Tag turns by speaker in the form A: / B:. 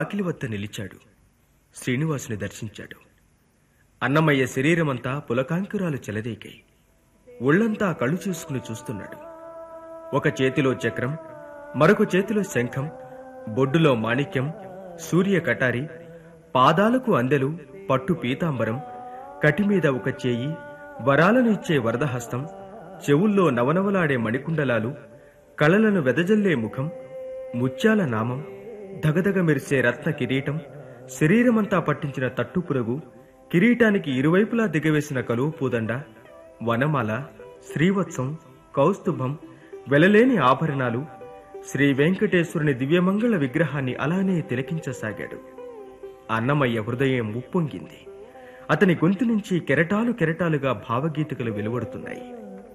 A: అఖిలి వద్ద నిలిచాడు శ్రీనివాసుని దర్శించాడు అన్నమయ్య శరీరమంతా పులకాంకురాలు చెలరేగాయి ఒళ్లంతా కళ్ళు చూసుకుని చూస్తున్నాడు ఒక చేతిలో చక్రం మరొక చేతిలో శంఖం బొడ్డులో మాణిక్యం సూర్య కటారి పాదాలకు అందెలు పట్టు పీతాంబరం కటిమీద ఒక చేయి వరాలను ఇచ్చే వరదహస్తం చెవుల్లో నవనవలాడే మణికుండలాలు కళలను వెదజల్లే ముఖం ముత్యాల నామం దగదగ మెరిసే రత్న కిరీటం శరీరమంతా పట్టించిన తట్టుపురగు కిరీటానికి ఇరువైపులా దిగవేసిన కలువు పూదండ వనమాల శ్రీవత్సం కౌస్తుభం వెలలేని ఆభరణాలు శ్రీ వెంకటేశ్వరుని దివ్యమంగళ విగ్రహాన్ని అలానే తిలకించసాగాడు అన్నమయ్య హృదయం ఉప్పొంగింది అతని గొంతు నుంచి కెరటాలు కెరటాలుగా భావగీతికలు వెలువడుతున్నాయి